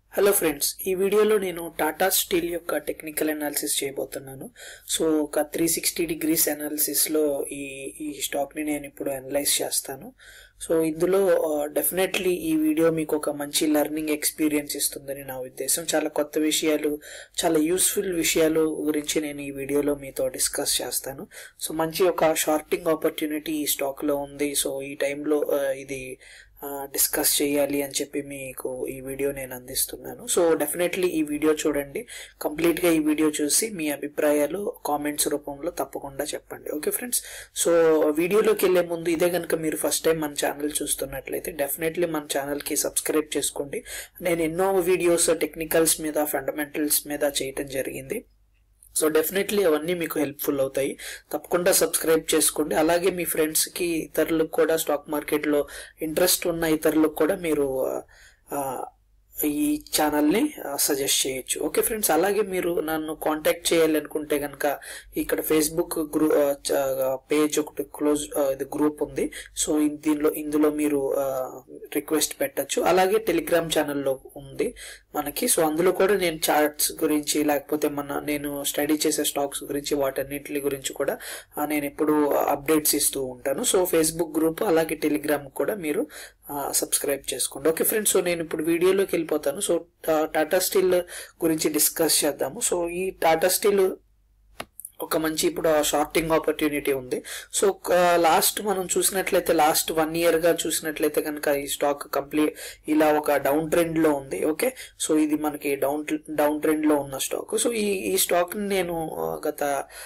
hello friends ఈ వీడియోలో నేను టాటా స్టీల్ యొక్క టెక్నికల్ అనాలిసిస్ చేయబోతున్నాను సో ఒక త్రీ సిక్స్టీ డిగ్రీస్ అనాలిసిస్లో ఈ ఈ స్టాక్ని నేను ఇప్పుడు అనలైజ్ చేస్తాను సో ఇందులో డెఫినెట్లీ ఈ వీడియో మీకు ఒక మంచి లెర్నింగ్ ఎక్స్పీరియన్స్ ఇస్తుందని నా ఉద్దేశం చాలా కొత్త విషయాలు చాలా యూస్ఫుల్ విషయాలు గురించి నేను ఈ వీడియోలో మీతో డిస్కస్ చేస్తాను సో మంచి ఒక షార్టింగ్ ఆపర్చునిటీ ఈ స్టాక్లో ఉంది సో ఈ టైంలో ఇది డిస్కస్ చేయాలి అని చెప్పి మీకు ఈ వీడియో నేను అందిస్తున్నాను సో డెఫినెట్లీ ఈ వీడియో చూడండి కంప్లీట్గా ఈ వీడియో చూసి మీ అభిప్రాయాలు కామెంట్స్ రూపంలో తప్పకుండా చెప్పండి ఓకే ఫ్రెండ్స్ సో వీడియోలోకి వెళ్ళే ముందు ఇదే కనుక మీరు ఫస్ట్ టైం మన ఛానల్ చూస్తున్నట్లయితే డెఫినెట్లీ మన ఛానల్కి సబ్స్క్రైబ్ చేసుకోండి నేను ఎన్నో వీడియోస్ టెక్నికల్స్ మీద ఫండమెంటల్స్ మీద చేయటం జరిగింది సో డెఫినెట్లీ అవన్నీ మీకు హెల్ప్ఫుల్ అవుతాయి తప్పకుండా సబ్స్క్రైబ్ చేసుకోండి అలాగే మీ ఫ్రెండ్స్కి ఇతరులకు కూడా స్టాక్ మార్కెట్లో ఇంట్రెస్ట్ ఉన్న ఇతరులకు కూడా మీరు ఈ ఛానల్ని సజెస్ట్ చేయొచ్చు ఓకే ఫ్రెండ్స్ అలాగే మీరు నన్ను కాంటాక్ట్ చేయాలనుకుంటే కనుక ఇక్కడ ఫేస్బుక్ గ్రూ పేజ్ ఒకటి క్లోజ్ ఇది గ్రూప్ ఉంది సో దీనిలో ఇందులో మీరు రిక్వెస్ట్ పెట్టచ్చు అలాగే టెలిగ్రామ్ ఛానల్లో ఉంది మనకి సో అందులో కూడా నేను చార్ట్స్ గురించి లేకపోతే మన నేను స్టడీ చేసే స్టాక్స్ గురించి వాటన్నిటి గురించి కూడా నేను ఎప్పుడు అప్డేట్స్ ఇస్తూ ఉంటాను సో ఫేస్బుక్ గ్రూప్ అలాగే టెలిగ్రామ్ కూడా మీరు సబ్స్క్రైబ్ చేసుకోండి ఓకే ఫ్రెండ్స్ సో నేను ఇప్పుడు వీడియోలోకి వెళ్ళిపోతాను సో టాటా స్టీల్ గురించి డిస్కస్ చేద్దాము సో ఈ టాటా స్టీల్ ఒక మంచి ఇప్పుడు షార్టింగ్ ఆపర్చునిటీ ఉంది సో లాస్ట్ మనం చూసినట్లయితే లాస్ట్ వన్ ఇయర్ గా చూసినట్లయితే కనుక ఈ స్టాక్ కంప్లీట్ ఇలా ఒక డౌన్ ట్రెండ్ లో ఉంది ఓకే సో ఇది మనకి డౌన్ డౌన్ ట్రెండ్ లో ఉన్న స్టాక్ సో ఈ ఈ స్టాక్ నేను గత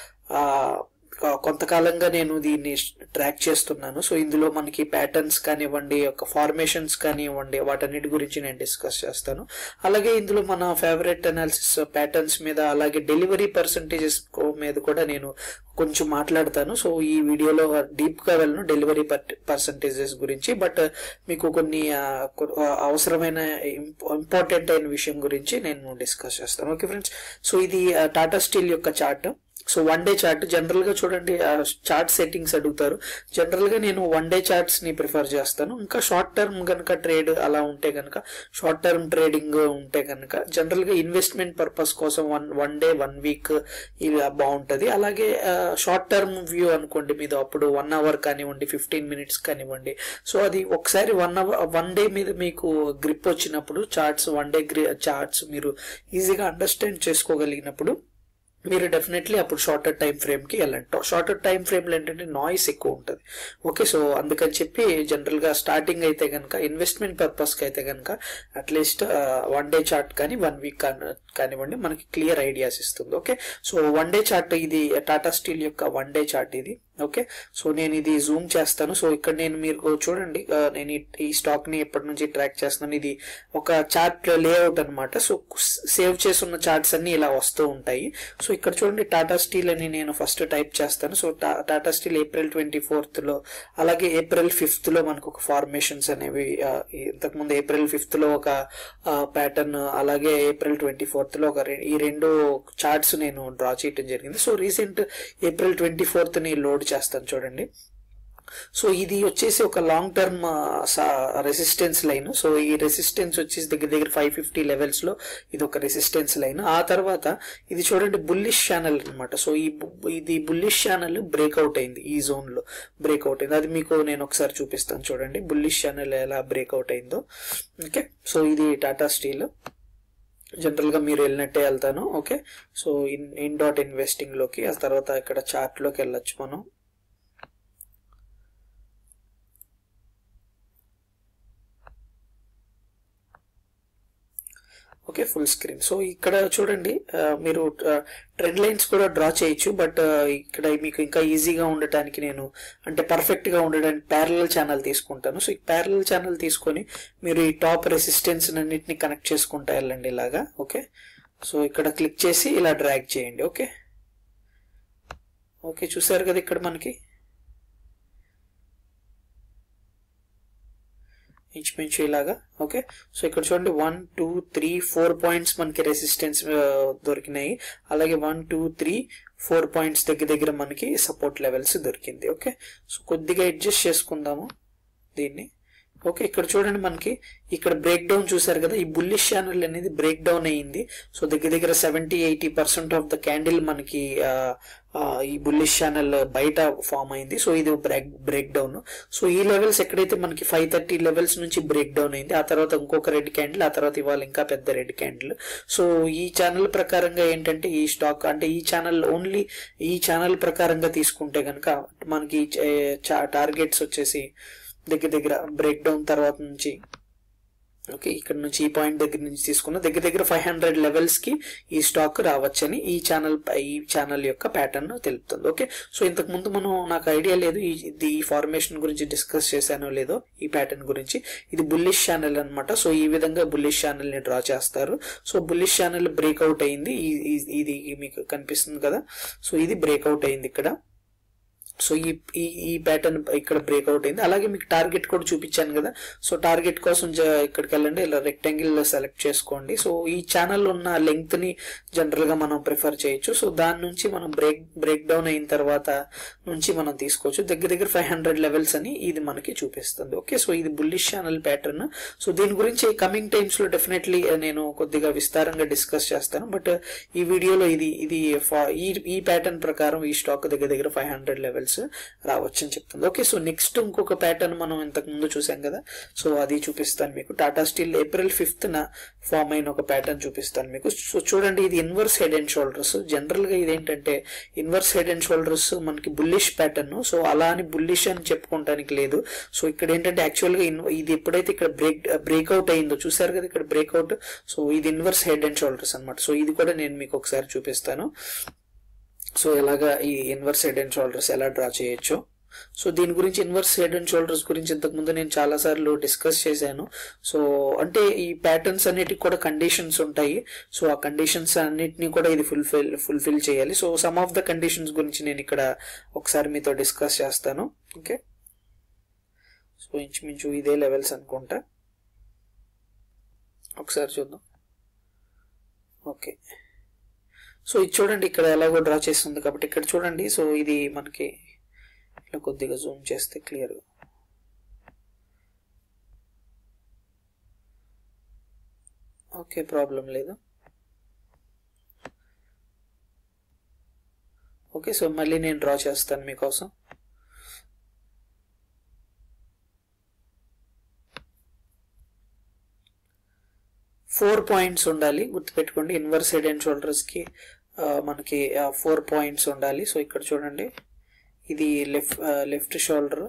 కొంతకాలంగా నేను దీన్ని ట్రాక్ చేస్తున్నాను సో ఇందులో మనకి ప్యాటర్న్స్ కానివ్వండి ఒక ఫార్మేషన్స్ కానివ్వండి వాటన్నిటి గురించి నేను డిస్కస్ చేస్తాను అలాగే ఇందులో మన ఫేవరెట్ అనాలిసిస్ ప్యాటర్న్స్ మీద అలాగే డెలివరీ పర్సంటేజెస్ మీద కూడా నేను కొంచెం మాట్లాడతాను సో ఈ వీడియోలో డీప్గా వెళ్ళను డెలివరీ పర్సంటేజెస్ గురించి బట్ మీకు కొన్ని అవసరమైన ఇంపార్టెంట్ అయిన విషయం గురించి నేను డిస్కస్ చేస్తాను ఓకే ఫ్రెండ్స్ సో ఇది టాటా స్టీల్ యొక్క chart so one day chart general గా చూడండి చార్ట్ సెట్టింగ్స్ అడుగుతారు జనరల్ గా నేను వన్ డే చార్ట్స్ ని ప్రిఫర్ చేస్తాను ఇంకా షార్ట్ టర్మ్ కనుక ట్రేడ్ అలా ఉంటే కనుక షార్ట్ టర్మ్ ట్రేడింగ్ ఉంటే కనుక జనరల్ గా ఇన్వెస్ట్మెంట్ పర్పస్ కోసం one one day one week ఇది బాగుంటది అలాగే షార్ట్ టర్మ్ వ్యూ అనుకోండి మీద అప్పుడు వన్ అవర్ కానివ్వండి ఫిఫ్టీన్ మినిట్స్ కానివ్వండి సో అది ఒకసారి వన్ అవర్ వన్ డే మీద మీకు గ్రిప్ వచ్చినప్పుడు చార్ట్స్ వన్ డే చార్ట్స్ మీరు ఈజీగా అండర్స్టాండ్ చేసుకోగలిగినప్పుడు మీరు డెఫినెట్లీ అప్పుడు షార్టర్ టైం ఫ్రేమ్కి వెళ్ళండి షార్టర్ టైం ఫ్రేమ్లో ఏంటంటే నాయిస్ ఎక్కువ ఉంటుంది ఓకే సో అందుకని చెప్పి జనరల్గా స్టార్టింగ్ అయితే కనుక ఇన్వెస్ట్మెంట్ పర్పస్కి అయితే కనుక అట్లీస్ట్ వన్ డే చార్ట్ కానీ వన్ వీక్ కానివ్వండి మనకి క్లియర్ ఐడియాస్ ఇస్తుంది okay so one day chart ఇది టాటా స్టీల్ యొక్క వన్ డే చార్ట్ ఇది ఓకే సో నేను ఇది జూమ్ చేస్తాను సో ఇక్కడ నేను మీరు చూడండి నేను ఈ స్టాక్ ని ఎప్పటి నుంచి ట్రాక్ చేస్తున్నాను ఇది ఒక చార్ట్ లేఅవుట్ అనమాట సో సేవ్ చేస్తున్న చార్ట్స్ అన్ని ఇలా వస్తూ ఉంటాయి సో ఇక్కడ చూడండి టాటా స్టీల్ అని నేను ఫస్ట్ టైప్ చేస్తాను so Tata Steel April twenty fourth లో అలాగే ఏప్రిల్ ఫిఫ్త్ లో మనకు ఒక ఫార్మేషన్స్ అనేవి ఇంతకుముందు ఏప్రిల్ ఫిఫ్త్ లో ఒక ప్యాటర్న్ అలాగే ఏప్రిల్ ట్వంటీ ఫోర్త్ లో ఒక ఈ రెండు చార్ట్స్ నేను డ్రా చేయడం జరిగింది so recent April twenty fourth ని లోడ్ చేస్తాను చూడండి సో ఇది వచ్చేసి ఒక long term resistance line so ఈ రెసిస్టెన్స్ వచ్చేసి దగ్గర దగ్గర ఫైవ్ ఫిఫ్టీ లెవెల్స్ లో ఇది ఒక రెసిస్టెన్స్ లైన్ ఆ తర్వాత ఇది చూడండి బుల్లిష్ ఛానల్ అనమాట సో ఈ ఇది బుల్లిష్ ఛానల్ బ్రేక్అవుట్ అయింది ఈ జోన్ లో బ్రేక్అవుట్ అయింది అది మీకు నేను ఒకసారి చూపిస్తాను చూడండి బుల్లిష్ ఛానల్ ఎలా బ్రేక్అవుట్ అయిందో ఓకే సో ఇది టాటా స్టీల్ జనరల్గా మీరు వెళ్ళినట్టే వెళ్తాను okay so in in dot investing లోకి ఆ తర్వాత ఇక్కడ చార్ట్ లోకి వెళ్ళొచ్చు మనం ఓకే ఫుల్ స్క్రీన్ సో ఇక్కడ చూడండి మీరు ట్రెండ్ లైన్స్ కూడా డ్రా చేయొచ్చు బట్ ఇక్కడ మీకు ఇంకా ఈజీగా ఉండటానికి నేను అంటే పర్ఫెక్ట్ గా ఉండడానికి ప్యారలల్ ఛానల్ తీసుకుంటాను సో ఈ ప్యారలల్ ఛానల్ తీసుకొని మీరు ఈ టాప్ రెసిస్టెన్స్ అన్నిటిని కనెక్ట్ చేసుకుంటా వెళ్ళండి ఇలాగా ఓకే సో ఇక్కడ క్లిక్ చేసి ఇలా డ్రాగ్ చేయండి ఓకే ఓకే చూసారు కదా ఇక్కడ మనకి ఇంచుమించు ఇలాగా ఓకే సో ఇక్కడ చూడండి one two three four points మనకి రెసిస్టెన్స్ దొరికినాయి అలాగే one two three four points దగ్గర దగ్గర మనకి సపోర్ట్ లెవెల్స్ దొరికింది ఓకే సో కొద్దిగా అడ్జస్ట్ చేసుకుందాము దీన్ని ఓకే ఇక్కడ చూడండి మనకి ఇక్కడ బ్రేక్ డౌన్ చూసారు కదా ఈ బుల్లిష్ ఛానల్ అనేది బ్రేక్ డౌన్ అయ్యింది సో దగ్గర దగ్గర seventy eighty percent of the candle మనకి ఆ, ఆ, ఈ బుల్లిష్ ఛానల్ బయట ఫామ్ అయింది సో ఇది బ్రేక్ బ్రేక్ డౌన్ సో ఈ లెవెల్స్ ఎక్కడైతే మనకి ఫైవ్ థర్టీ లెవెల్స్ నుంచి బ్రేక్ డౌన్ అయింది ఆ తర్వాత ఇంకొక రెడ్ క్యాండిల్ ఆ తర్వాత ఇవాళ ఇంకా పెద్ద రెడ్ క్యాండిల్ సో ఈ ఛానల్ ప్రకారంగా ఏంటంటే ఈ స్టాక్ అంటే ఈ ఛానల్ ఓన్లీ ఈ ఛానల్ ప్రకారంగా తీసుకుంటే కనుక మనకి టార్గెట్స్ వచ్చేసి దగ్గర దగ్గర బ్రేక్ డౌన్ తర్వాత నుంచి ఓకే ఇక్కడ నుంచి ఈ పాయింట్ దగ్గర నుంచి తీసుకున్న దగ్గర దగ్గర ఫైవ్ హండ్రెడ్ లెవెల్స్ కి ఈ స్టాక్ రావచ్చని ఈ ఛానల్ ఈ ఛానల్ యొక్క ప్యాటర్న్ తెలుపుతుంది ఓకే సో ఇంతకు ముందు మనం నాకు ఐడియా లేదు ఈ ఇది ఈ ఫార్మేషన్ గురించి డిస్కస్ చేశానో లేదో ఈ ప్యాటర్న్ గురించి ఇది బుల్లిష్ ఛానల్ అన్నమాట సో ఈ విధంగా బుల్లిష్ ఛానల్ ని డ్రా చేస్తారు సో బుల్లిష్ ఛానల్ బ్రేక్అవుట్ అయింది ఈ- ఈ- ఇది మీకు కనిపిస్తుంది కదా సో ఇది బ్రేక్అవుట్ అయింది ఇక్కడ సో ఈ ఈ ఈ ప్యాటర్న్ ఇక్కడ బ్రేక్అవుట్ అయింది అలాగే మీకు టార్గెట్ కూడా చూపించాను కదా సో టార్గెట్ కోసం జ- ఇక్కడికి వెళ్ళండి ఇలా రెక్టాంగిల్ సెలెక్ట్ చేసుకోండి సో ఈ ఛానల్ ఉన్న లెంగ్త్ ని జనరల్ గా మనం ప్రిఫర్ చేయొచ్చు సో దాని నుంచి మనం బ్రేక్ బ్రేక్ డౌన్ అయిన తర్వాత నుంచి మనం తీసుకోవచ్చు దగ్గర దగ్గర ఫైవ్ హండ్రెడ్ లెవెల్స్ అని ఇది మనకి చూపిస్తుంది ఓకే సో ఇది బుల్లిష్ ఛానల్ ప్యాటర్న్ సో దీని గురించి కమింగ్ టైమ్స్ లో డెఫినెట్లీ నేను కొద్దిగా విస్తారంగా డిస్కస్ చేస్తాను బట్ ఈ వీడియోలో ఇది ఇది ఫా- ఈ ఈ ప్యాటర్న్ ప్రకారం ఈ స్టాక్ దగ్గర దగ్గర ఫైవ్ హండ్రెడ్ లెవెల్స్ రావచ్చు అని చెప్తుంది ఓకే సో నెక్స్ట్ ఇంకొక ప్యాటర్న్ మనం ఇంతకు ముందు చూసాం కదా సో అది చూపిస్తాను మీకు టాటా స్టీల్ ఏప్రిల్ ఫిఫ్త్ న ఫామ్ అయిన ఒక ప్యాటర్న్ చూపిస్తాను మీకు సో చూడండి ఇది inverse head and shoulders general గా ఇదేంటంటే ఇన్వర్స్ హెడ్ అండ్ షోల్డర్స్ మనకి బుల్లిష్ ప్యాటర్న్ సో అలా అని బుల్లిష్ అని చెప్పుకోవడానికి లేదు సో ఇక్కడ ఏంటంటే యాక్చువల్ గా ఇన్- ఇది ఎప్పుడైతే ఇక్కడ బ్రేక్ బ్రేక్అవుట్ అయిందో చూసారు కదా ఇక్కడ బ్రేక్అవుట్ సో ఇది ఇన్వర్స్ హెడ్ అండ్ షోల్డర్స్ అన్నమాట సో ఇది కూడా నేను మీకు ఒకసారి చూపిస్తాను సో ఎలాగా ఈ ఇన్వర్స్ హెడ్ అండ్ షోల్డర్స్ ఎలా డ్రా చేయొచ్చు సో దీని గురించి ఇన్వర్స్ హెడ్ అండ్ షోల్డర్స్ గురించి ఇంతకు ముందు నేను చాలా సార్లు డిస్కస్ చేశాను సో అంటే ఈ ప్యాటర్న్స్ అన్నిటికి కూడా కండిషన్స్ ఉంటాయి సో ఆ కండిషన్స్ అన్నిటిని కూడా ఇది ఫుల్ఫిల్ ఫుల్ఫిల్ చేయాలి so some of the conditions గురించి నేను ఇక్కడ ఒకసారి మీతో డిస్కస్ చేస్తాను ఓకే సో ఇంచుమించు ఇదే లెవెల్స్ అనుకుంటా ఒకసారి చూద్దాం ఓకే సో ఇది చూడండి ఇక్కడ ఎలాగో డ్రా చేస్తుంది కాబట్టి ఇక్కడ చూడండి సో ఇది మనకి ఇట్లా కొద్దిగా జూమ్ చేస్తే క్లియర్ ఓకే ప్రాబ్లం లేదు ఓకే సో మళ్ళీ నేను డ్రా చేస్తాను మీకోసం ఫోర్ పాయింట్స్ ఉండాలి గుర్తుపెట్టుకోండి ఇన్వర్స్ హెడ్ అండ్ షోల్డర్స్ కి ఆ, మనకి ఫోర్ పాయింట్స్ ఉండాలి సో ఇక్కడ చూడండి ఇది లెఫ్ట్ లెఫ్ట్ షోల్డర్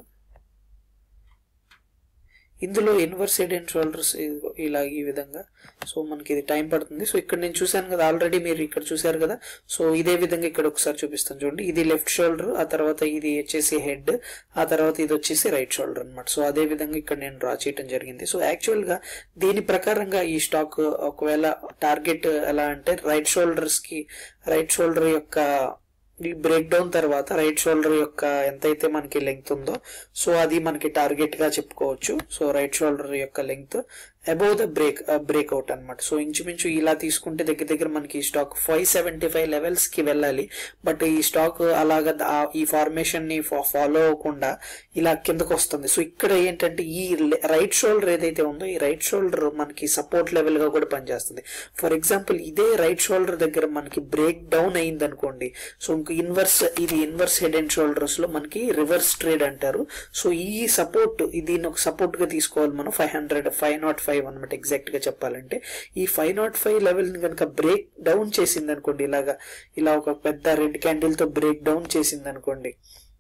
ఇందులో ఇన్వర్స్ హెడ్ అండ్ షోల్డర్స్ ఇలా ఈ విధంగా సో మనకి ఇది టైం పడుతుంది సో ఇక్కడ నేను చూశాను కదా ఆల్రెడీ మీరు ఇక్కడ చూశారు కదా సో ఇదే విధంగా ఇక్కడ ఒకసారి చూపిస్తాను చూడండి ఇది లెఫ్ట్ షోల్డర్ ఆ తర్వాత ఇది వచ్చేసి హెడ్ ఆ తర్వాత ఇది వచ్చేసి రైట్ షోల్డర్ అన్నమాట సో అదే విధంగా ఇక్కడ నేను డ్రా చేయడం జరిగింది సో యాక్చువల్ గా దీని ప్రకారంగా ఈ స్టాక్ ఒకవేళ టార్గెట్ ఎలా అంటే రైట్ షోల్డర్స్ కి రైట్ షోల్డర్ యొక్క ఈ బ్రేక్ డౌన్ తర్వాత రైట్ షోల్డర్ యొక్క ఎంతైతే మనకి లెంగ్త్ ఉందో సో అది మనకి టార్గెట్ గా చెప్పుకోవచ్చు సో రైట్ షోల్డర్ యొక్క length above the break breakout అనమాట సో ఇంచుమించు ఇలా తీసుకుంటే దగ్గర దగ్గర మనకి ఈ stock five seventy five levels కి వెళ్ళాలి బట్ ఈ స్టాక్ అలాగా ద- ఆ- ఈ ఫార్మేషన్ ని ఫాలో అవ్వకుండా ఇలా కిందకు వస్తుంది సో ఇక్కడ ఏంటంటే ఈ రైట్ షోల్డర్ ఏదైతే ఉందో ఈ రైట్ షోల్డర్ మనకి సపోర్ట్ లెవెల్ గా కూడా పనిచేస్తుంది ఫర్ ఎగ్జాంపుల్ ఇదే రైట్ షోల్డర్ దగ్గర మనకి బ్రేక్ డౌన్ అయింది అనుకోండి సో ఇంక ఇన్వర్స్ ఇది ఇన్వర్స్ హెడ్ అండ్ షోల్డర్స్ లో మనకి రివర్స్ ట్రేడ్ అంటారు సో ఈ సపోర్ట్ దీన్ని ఒక సపోర్ట్ గా తీసుకోవాలి మనం five hundred five not five అనమాట ఎగ్జాక్ట్ గా చెప్పాలంటే ఈ ఫైవ్ నాట్ ఫైవ్ లెవెల్ ని కనుక బ్రేక్ డౌన్ చేసింది అనుకోండి ఇలాగా ఇలా ఒక పెద్ద రెడ్ క్యాండిల్ తో బ్రేక్ డౌన్ చేసింది అనుకోండి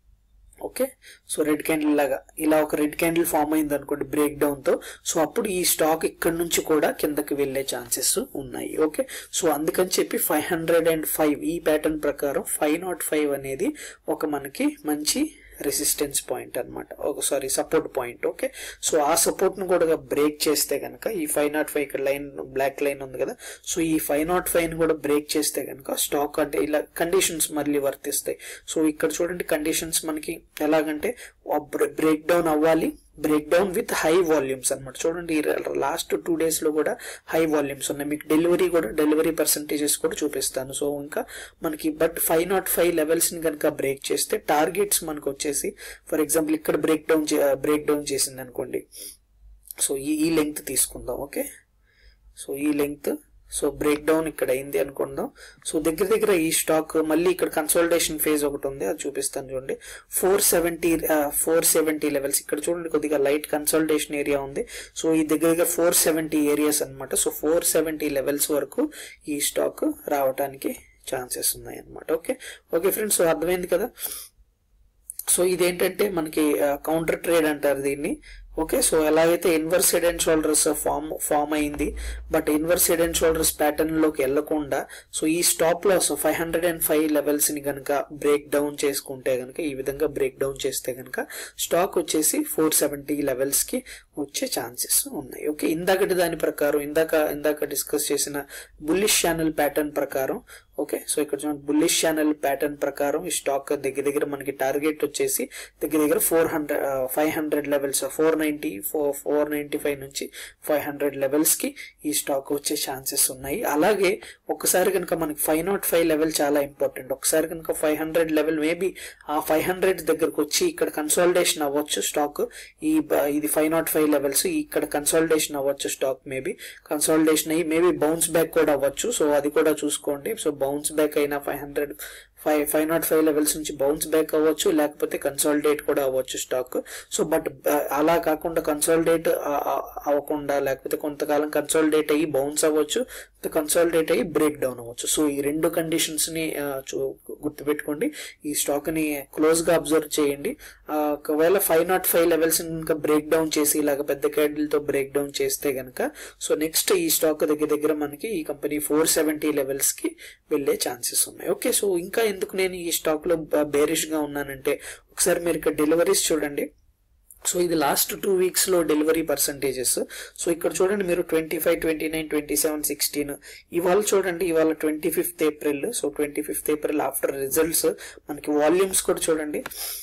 ఓకే సో రెడ్ క్యాండిల్ లాగా ఇలా ఒక రెడ్ క్యాండిల్ ఫామ్ అయింది అనుకోండి బ్రేక్ డౌన్ తో సో అప్పుడు ఈ స్టాక్ ఇక్కడ నుంచి కూడా కిందకి వెళ్ళే ఛాన్సెస్ ఉన్నాయి ఓకే సో అందుకని చెప్పి ఫైవ్ హండ్రెడ్ అండ్ ఫైవ్ ఈ ప్యాటర్న్ ప్రకారం ఫైవ్ నాట్ ఫైవ్ అనేది ఒక మనకి మంచి రెసిస్టెన్స్ పాయింట్ అన్నమాట ఒక sorry support point okay so ఆ సపోర్ట్ ను కూడా బ్రేక్ చేస్తే కనుక ఈ ఫైవ్ నాట్ ఫైవ్ ఇక్కడ లైన్ బ్లాక్ లైన్ ఉంది కదా సో ఈ ఫైవ్ నాట్ ఫైవ్ ని కూడా బ్రేక్ చేస్తే కనుక స్టాక్ అంటే ఇలా కండిషన్స్ మళ్ళీ వర్తిస్తాయి సో ఇక్కడ చూడండి కండిషన్స్ మనకి ఎలాగంటే బ్రేక్ డౌన్ అవ్వాలి break down with high volumes అన్నమాట చూడండి లాస్ట్ టూ డేస్ లో కూడా హై వాల్యూమ్స్ ఉన్నాయి మీకు డెలివరీ కూడా డెలివరీ పర్సంటేజెస్ కూడా చూపిస్తాను సో ఇంకా మనకి but five not five levels ని కనుక బ్రేక్ చేస్తే టార్గెట్స్ మనకు వచ్చేసి ఫర్ ఎగ్జాంపుల్ ఇక్కడ బ్రేక్ డౌన్ బ్రేక్ డౌన్ చేసింది అనుకోండి సో ఈ ఈ లెంగ్త్ తీసుకుందాం ఓకే సో ఈ లెంగ్త్ సో బ్రేక్ డౌన్ ఇక్కడ అయింది అనుకుందాం సో దగ్గర దగ్గర ఈ స్టాక్ మళ్ళీ ఇక్కడ కన్సల్టేషన్ ఫేజ్ ఒకటి ఉంది అది చూపిస్తాను చూడండి four seventy four seventy levels ఇక్కడ చూడండి కొద్దిగా లైట్ కన్సల్టేషన్ ఏరియా ఉంది సో ఈ దగ్గర దగ్గర ఫోర్ సెవెంటీ ఏరియాస్ అనమాట సో ఫోర్ సెవెంటీ లెవెల్స్ వరకు ఈ స్టాక్ రావడానికి ఛాన్సెస్ ఉన్నాయి అనమాట ఓకే ఓకే ఫ్రెండ్స్ సో అర్థమైంది కదా సో ఇదేంటంటే మనకి కౌంటర్ ట్రేడ్ అంటారు దీన్ని ఓకే సో ఎలాగైతే inverse head and shoulders form form అయింది but inverse head and shoulders pattern లోకి వెళ్లకుండా సో ఈ stop loss five hundred and five levels ని కనుక బ్రేక్ డౌన్ చేసుకుంటే కనుక ఈ విధంగా బ్రేక్ డౌన్ చేస్తే కనుక స్టాక్ వచ్చేసి ఫోర్ సెవెంటీ లెవెల్స్ కి వచ్చే ఛాన్సెస్ ఉన్నాయి ఓకే ఇందాకటి దాని ప్రకారం ఇందాక ఇందాక డిస్కస్ చేసిన బుల్లిష్ ఛానల్ ప్యాటర్న్ ప్రకారం ఓకే సో ఇక్కడ చూడండి బుల్లిష్ ఛానల్ ప్యాటర్న్ ప్రకారం ఈ స్టాక్ దగ్గర దగ్గర మనకి టార్గెట్ వచ్చేసి దగ్గర దగ్గర four hundred five hundred levels four ninety four four ninety five నుంచి ఫైవ్ హండ్రెడ్ లెవెల్స్ కి ఈ స్టాక్ వచ్చే ఛాన్సెస్ ఉన్నాయి అలాగే ఒకసారి కనుక మనకి ఫైవ్ నాట్ ఫైవ్ లెవెల్ చాలా ఇంపార్టెంట్ ఒకసారి కనుక ఫైవ్ హండ్రెడ్ లెవెల్ మేబీ ఆ ఫైవ్ హండ్రెడ్ దగ్గరకు వచ్చి ఇక్కడ కన్సాలిడేషన్ అవ్వచ్చు స్టాక్ ఈ బ- ఇది ఫైవ్ నాట్ ఫైవ్ లెవెల్స్ ఇక్కడ కన్సాలిడేషన్ అవ్వచ్చు స్టాక్ మేబీ కన్సాలిడేషన్ అయ్యి మేబీ బౌన్స్ బ్యాక్ కూడా అవ్వచ్చు సో అది కూడా చూసుకోండి సో బౌన్స్ బ్యాక్ అయినా five hundred five five not five levels నుంచి బౌన్స్ బ్యాక్ అవ్వచ్చు లేకపోతే కన్సాలిడేట్ కూడా అవ్వచ్చు స్టాక్ సో బట్ అలా కాకుండా కన్సాలిడేట్ అవ్వకుండా లేకపోతే కొంతకాలం కన్సాలిడేట్ అయ్యి బౌన్స్ అవ్వచ్చు కన్సాలిడేట్ అయ్యి బ్రేక్ డౌన్ అవ్వచ్చు సో ఈ రెండు కండిషన్స్ ని ఆ, చూ- గుర్తుపెట్టుకోండి ఈ స్టాక్ ని క్లోజ్ గా అబ్జర్వ్ చేయండి ఆ, ఒకవేళ ఫైవ్ నాట్ ఫైవ్ లెవెల్స్ ఇంకా బ్రేక్ డౌన్ చేసి ఇలాగ పెద్ద క్యాండిల్ తో బ్రేక్ డౌన్ చేస్తే గనక సో నెక్స్ట్ ఈ స్టాక్ దగ్గర దగ్గర మనకి ఈ కంపెనీ ఫోర్ సెవెంటీ లెవెల్స్ కి వెళ్ళే ఛాన్సెస్ ఉన్నాయి ఓకే సో ఇంకా ఎందుకు నేను ఈ స్టాక్ లో బేరిష్ గా ఉన్నానంటే ఒకసారి మీరు ఇక్కడ డెలివరీస్ చూడండి సో ఇది లాస్ట్ టూ వీక్స్ లో డెలివరీ పర్సంటేజెస్ సో ఇక్కడ చూడండి మీరు twenty five twenty nine twenty seven sixteen ఇవాళ చూడండి ఇవాళ twenty fifth April so twenty fifth April after results మనకి వాల్యూమ్స్ కూడా చూడండి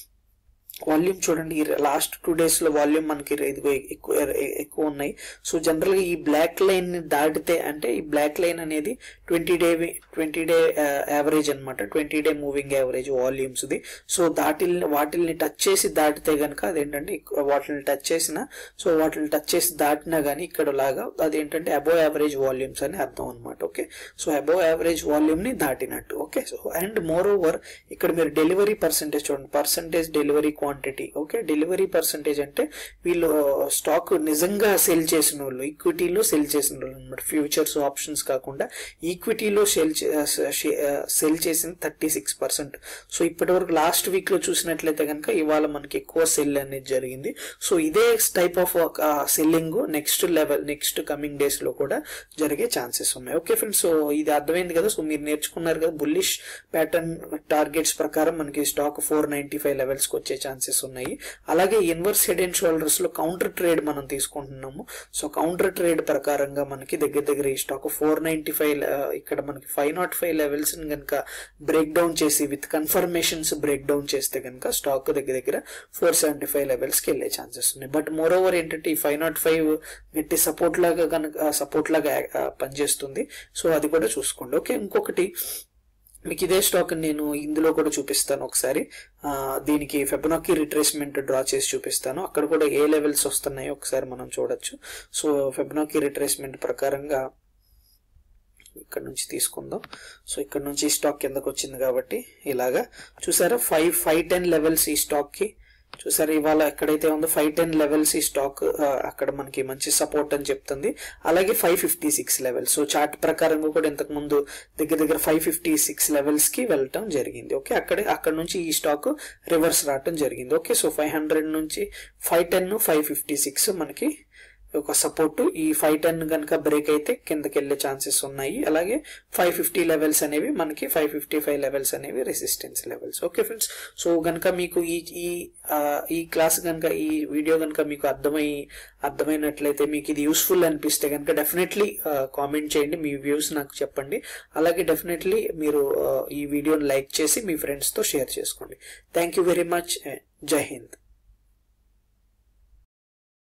వాల్యూమ్ చూడండి లాస్ట్ టూ డేస్ లో వాల్యూమ్ మనకి ఇదిగో ఎక్కువ ఎక్కువ ఉన్నాయి సో జనరల్ గా ఈ బ్లాక్ లైన్ ని దాటితే అంటే ఈ బ్లాక్ లైన్ అనేది twenty day twenty day average అన్నమాట twenty day moving average volumes ది సో దాటిల్ని వాటిల్ని టచ్ చేసి దాటితే గనక అదేంటంటే ఎక్కువ వాటిని టచ్ చేసిన సో వాటిని టచ్ చేసి దాటినా గానీ ఇక్కడ లాగా అదేంటంటే అబోవ్ యావరేజ్ వాల్యూమ్స్ అని అర్థం అనమాట okay so above average volume ని దాటినట్టు okay so and more over ఇక్కడ మీరు డెలివరీ పర్సంటేజ్ చూడండి percentage delivery quantity okay delivery percentage అంటే వీళ్ళు స్టాక్ నిజంగా సెల్ చేసిన వాళ్ళు ఈక్విటీలో సెల్ చేసిన వాళ్ళు అనమాట ఫ్యూచర్స్ ఆప్షన్స్ కాకుండా ఈక్విటీలో సెల్ సెల్ చేసింది థర్టీ సిక్స్ పర్సెంట్ సో ఇప్పటి వరకు లాస్ట్ వీక్ లో చూసినట్లయితే కనుక ఇవాళ మనకి ఎక్కువ సెల్ అనేది జరిగింది సో ఇదే type of selling next level next coming days లో కూడా జరిగే ఛాన్సెస్ ఉన్నాయి ఓకే ఫ్రెండ్స్ సో ఇది అర్థమైంది కదా సో మీరు నేర్చుకున్నారు కదా బుల్లిష్ ప్యాటర్న్ టార్గెట్స్ ప్రకారం మనకి stock four ninety five levels కి వచ్చే ఛాన్సెస్ ఉన్నాయి అలాగే ఇన్వర్స్ హెడ్ అండ్ షోల్డర్స్ లో కౌంటర్ ట్రేడ్ మనం తీసుకుంటున్నాము సో కౌంటర్ ట్రేడ్ ప్రకారంగా మనకి దగ్గర దగ్గర ఈ స్టాక్ ఫోర్ నైన్టీ ఫైవ్ ఇక్కడ మనకి ఫైవ్ నాట్ ఫైవ్ లెవెల్స్ కనుక బ్రేక్ డౌన్ చేసి విత్ కన్ఫర్మేషన్స్ బ్రేక్ డౌన్ చేస్తే కనుక స్టాక్ దగ్గర దగ్గర ఫోర్ సెవెంటీ ఫైవ్ లెవెల్స్ కి వెళ్ళే ఛాన్సెస్ ఉన్నాయి బట్ మోర్ ఓవర్ ఏంటంటే ఈ ఫైవ్ నాట్ ఫైవ్ గట్టి సపోర్ట్ లాగా కనుక సపోర్ట్ లాగా ఆ, పనిచేస్తుంది సో అది కూడా చూసుకోండి ఓకే ఇంకొకటి మీకు ఇదే స్టాక్ నేను ఇందులో కూడా చూపిస్తాను ఒకసారి ఆ, దీనికి ఫెబనాకి రిట్రేస్మెంట్ డ్రా చేసి చూపిస్తాను అక్కడ కూడా ఏ లెవెల్స్ వస్తున్నాయో ఒకసారి మనం చూడొచ్చు సో ఫెబనాకి రిట్రేస్మెంట్ ప్రకారంగా ఇక్కడ నుంచి తీసుకుందాం సో ఇక్కడ నుంచి ఈ స్టాక్ కిందకు వచ్చింది కాబట్టి ఇలాగా చూసారా ఫైవ్ ఫైవ్ టెన్ లెవెల్స్ ఈ స్టాక్ కి చూసారా ఇవాళ ఎక్కడైతే ఉందో ఫైవ్ టెన్ లెవెల్స్ ఈ స్టాక్ ఆ, అక్కడ మనకి మంచి సపోర్ట్ అని చెప్తుంది అలాగే five fifty six levels so chart ప్రకారంగా కూడా ఇంతకు ముందు దగ్గర దగ్గర ఫైవ్ ఫిఫ్టీ సిక్స్ లెవెల్స్ కి వెళ్ళటం జరిగింది ఓకే అక్కడే అక్కడ నుంచి ఈ స్టాక్ రివర్స్ రావటం జరిగింది ఓకే సో ఫైవ్ హండ్రెడ్ నుంచి five ten five fifty six మనకి ఒక సపోర్ట్ ఈ ఫైవ్ టెన్ కనుక బ్రేక్ అయితే కిందకి వెళ్ళే ఛాన్సెస్ ఉన్నాయి అలాగే ఫైవ్ ఫిఫ్టీ లెవెల్స్ అనేవి మనకి ఫైవ్ ఫిఫ్టీ ఫైవ్ లెవెల్స్ అనేవి resistance levels okay friends so కనుక మీకు ఈ ఈ ఆ, ఈ క్లాస్ కనుక ఈ వీడియో కనుక మీకు అర్థమై అర్థమైనట్లయితే మీకు ఇది యూస్ఫుల్ అనిపిస్తే కనుక డెఫినెట్లీ కామెంట్ చేయండి మీ వ్యూస్ నాకు చెప్పండి అలాగే డెఫినెట్లీ మీరు ఆ, ఈ వీడియోని లైక్ చేసి మీ ఫ్రెండ్స్తో షేర్ చేసుకోండి థ్యాంక్ యూ వెరీ మచ్ జై హింద్